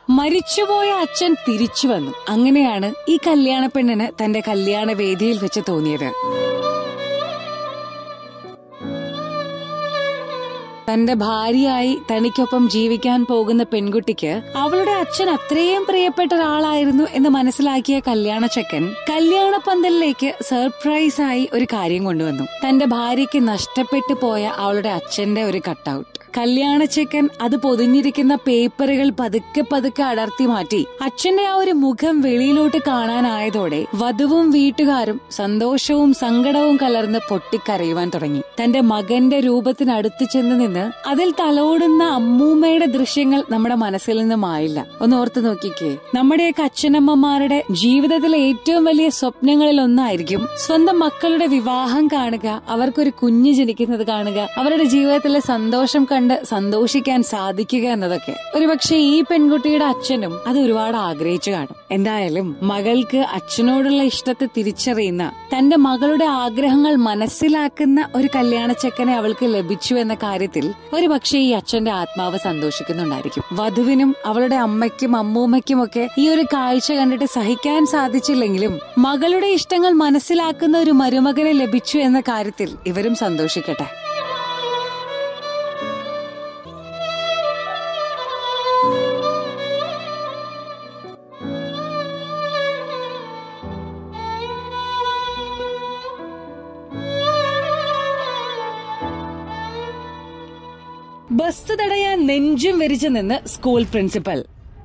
മരിച്ചുപോയ അച്ഛൻ തിരിച്ചു വന്നു അങ്ങനെയാണ് ഈ കല്യാണ പെണ്ണിന് തന്റെ കല്യാണ വേദിയിൽ വെച്ച് തോന്നിയത് തന്റെ ഭാര്യയായി തനിക്കൊപ്പം ജീവിക്കാൻ പോകുന്ന പെൺകുട്ടിക്ക് അവളുടെ അച്ഛൻ അത്രയും പ്രിയപ്പെട്ട ഒരാളായിരുന്നു എന്ന് മനസ്സിലാക്കിയ കല്യാണ ചെക്കൻ കല്യാണ പന്തലിലേക്ക് സർപ്രൈസ് ആയി ഒരു കാര്യം കൊണ്ടുവന്നു തന്റെ ഭാര്യയ്ക്ക് നഷ്ടപ്പെട്ടു പോയ അവളുടെ അച്ഛന്റെ ഒരു കട്ടൗട്ട് കല്യാണ ചെക്കൻ അത് പൊതിഞ്ഞിരിക്കുന്ന പേപ്പറുകൾ പതുക്കെ പതുക്കെ അടർത്തി മാറ്റി അച്ഛന്റെ ആ ഒരു മുഖം വെളിയിലോട്ട് കാണാനായതോടെ വധുവും വീട്ടുകാരും സന്തോഷവും സങ്കടവും കലർന്ന് പൊട്ടിക്കരയുവാൻ തുടങ്ങി തന്റെ മകന്റെ രൂപത്തിനടുത്ത് ചെന്ന് നിന്ന് അതിൽ തലോടുന്ന അമ്മൂമ്മയുടെ ദൃശ്യങ്ങൾ നമ്മുടെ മനസ്സിൽ നിന്നും ആയില്ല ഒന്ന് ഓർത്തു നോക്കിക്കേ നമ്മുടെയൊക്കെ അച്ഛനമ്മമാരുടെ ജീവിതത്തിലെ ഏറ്റവും വലിയ സ്വപ്നങ്ങളിൽ ഒന്നായിരിക്കും സ്വന്തം മക്കളുടെ വിവാഹം കാണുക അവർക്കൊരു കുഞ്ഞ് ജനിക്കുന്നത് കാണുക അവരുടെ ജീവിതത്തിലെ സന്തോഷം കണ്ട് സന്തോഷിക്കാൻ സാധിക്കുക എന്നതൊക്കെ ഒരുപക്ഷെ ഈ പെൺകുട്ടിയുടെ അച്ഛനും അത് ഒരുപാട് ആഗ്രഹിച്ചു കാണും എന്തായാലും മകൾക്ക് അച്ഛനോടുള്ള ഇഷ്ടത്തെ തിരിച്ചറിയുന്ന തന്റെ മകളുടെ ആഗ്രഹങ്ങൾ മനസ്സിലാക്കുന്ന ഒരു കല്യാണച്ചക്കനെ അവൾക്ക് ലഭിച്ചു എന്ന കാര്യത്തിൽ ഒരുപക്ഷെ ഈ അച്ഛന്റെ ആത്മാവ് സന്തോഷിക്കുന്നുണ്ടായിരിക്കും വധുവിനും അവളുടെ അമ്മയ്ക്കും അമ്മൂമ്മയ്ക്കും ഒക്കെ ഈ ഒരു കാഴ്ച കണ്ടിട്ട് സഹിക്കാൻ സാധിച്ചില്ലെങ്കിലും മകളുടെ ഇഷ്ടങ്ങൾ മനസ്സിലാക്കുന്ന ഒരു മരുമകനെ ലഭിച്ചു എന്ന കാര്യത്തിൽ ഇവരും സന്തോഷിക്കട്ടെ ബസ് തടയാൻ നെഞ്ചും വിരിച്ചു നിന്ന് സ്കൂൾ പ്രിൻസിപ്പൽ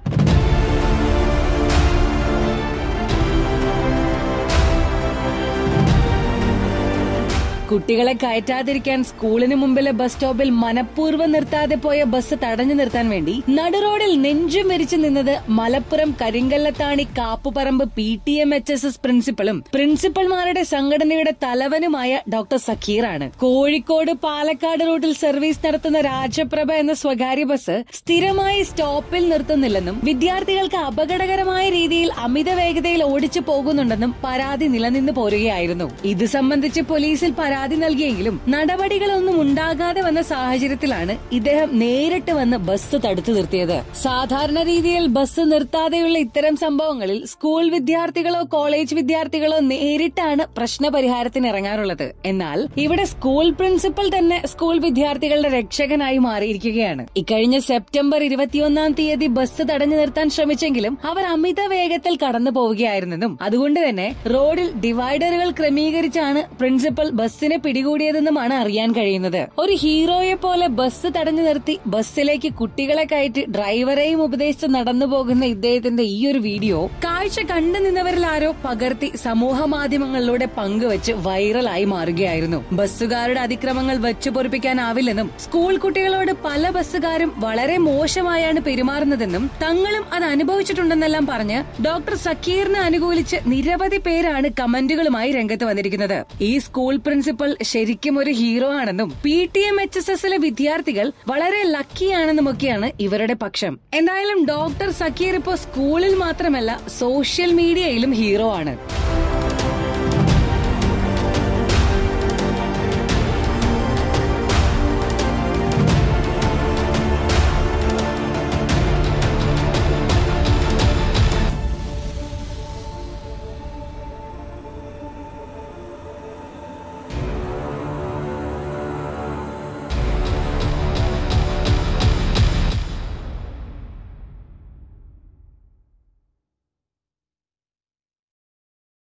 കുട്ടികളെ കയറ്റാതിരിക്കാൻ സ്കൂളിന് മുമ്പിലെ ബസ് സ്റ്റോപ്പിൽ മനഃപൂർവ്വം നിർത്താതെ പോയ ബസ് തടഞ്ഞു നിർത്താൻ വേണ്ടി നടുറോഡിൽ നെഞ്ചും വിരിച്ചു നിന്നത് Malappuram Karinkallathani Kappuparamba P T M H S S പ്രിൻസിപ്പലും പ്രിൻസിപ്പൽമാരുടെ സംഘടനയുടെ തലവനുമായ ഡോക്ടർ സക്കീറാണ് കോഴിക്കോട് പാലക്കാട് റൂട്ടിൽ സർവീസ് നടത്തുന്ന രാജപ്രഭ എന്ന സ്വകാര്യ ബസ് സ്ഥിരമായി സ്റ്റോപ്പിൽ നിർത്തുന്നില്ലെന്നും വിദ്യാർത്ഥികൾക്ക് അപകടകരമായ രീതിയിൽ അമിത വേഗതയിൽ ഓടിച്ചു പോകുന്നുണ്ടെന്നും പരാതി നിലനിന്ന് പോരുകയായിരുന്നു ഇത് സംബന്ധിച്ച് പോലീസിൽ പരാതി നൽകിയെങ്കിലും നടപടികളൊന്നും ഉണ്ടാകാതെ വന്ന സാഹചര്യത്തിലാണ് ഇദ്ദേഹം നേരിട്ട് വന്ന് ബസ് തടുത്തു നിർത്തിയത് സാധാരണ രീതിയിൽ ബസ് നിർത്താതെയുള്ള ഇത്തരം സംഭവങ്ങളിൽ സ്കൂൾ വിദ്യാർത്ഥികളോ കോളേജ് വിദ്യാർത്ഥികളോ നേരിട്ടാണ് പ്രശ്ന പരിഹാരത്തിന് ഇറങ്ങാറുള്ളത് എന്നാൽ ഇവിടെ സ്കൂൾ പ്രിൻസിപ്പൽ തന്നെ സ്കൂൾ വിദ്യാർത്ഥികളുടെ രക്ഷകനായി മാറിയിരിക്കുകയാണ് ഇക്കഴിഞ്ഞ സെപ്റ്റംബർ ഇരുപത്തിയൊന്നാം തീയതി ബസ് തടഞ്ഞു നിർത്താൻ ശ്രമിച്ചെങ്കിലും അവർ അമിത വേഗത്തിൽ കടന്നു പോവുകയായിരുന്നെന്നും അതുകൊണ്ട് തന്നെ റോഡിൽ ഡിവൈഡറുകൾ ക്രമീകരിച്ചാണ് പ്രിൻസിപ്പൽ ബസ്സിനെ പിടികൂടിയതെന്നുമാണ് അറിയാൻ കഴിയുന്നത് ഒരു ഹീറോയെ പോലെ ബസ് തടഞ്ഞു നിർത്തി ബസ്സിലേക്ക് കുട്ടികളെ കയറ്റി ഡ്രൈവറെയും ഉപദേശിച്ച് നടന്നു പോകുന്ന ഇദ്ദേഹത്തിന്റെ ഈ ഒരു വീഡിയോ കാഴ്ച കണ്ടു നിന്നവരിൽ ആരോ പകർത്തി സമൂഹ മാധ്യമങ്ങളിലൂടെ പങ്കുവച്ച് വൈറലായി മാറുകയായിരുന്നു ബസ്സുകാരുടെ അതിക്രമങ്ങൾ വച്ചു പൊറിപ്പിക്കാനാവില്ലെന്നും സ്കൂൾ കുട്ടികളോട് പല ബസ്സുകാരും വളരെ മോശമായാണ് പെരുമാറുന്നതെന്നും തങ്ങളും അത് അനുഭവിച്ചിട്ടുണ്ടെന്നെല്ലാം പറഞ്ഞ് ഡോക്ടർ സക്കീറിനെ അനുകൂലിച്ച് നിരവധി പേരാണ് കമന്റുകളുമായി രംഗത്ത് വന്നിരിക്കുന്നത് ഈ സ്കൂൾ പ്രിൻസിപ്പൽ ശരിക്കും ഒരു ഹീറോ ആണെന്നും P T M H S എസിലെ വിദ്യാർത്ഥികൾ വളരെ ലക്കിയാണെന്നുമൊക്കെയാണ് ഇവരുടെ പക്ഷം എന്തായാലും ഡോക്ടർ സക്കീർ ഇപ്പോ സ്കൂളിൽ മാത്രമല്ല സോഷ്യൽ മീഡിയയിലും ഹീറോ ആണ്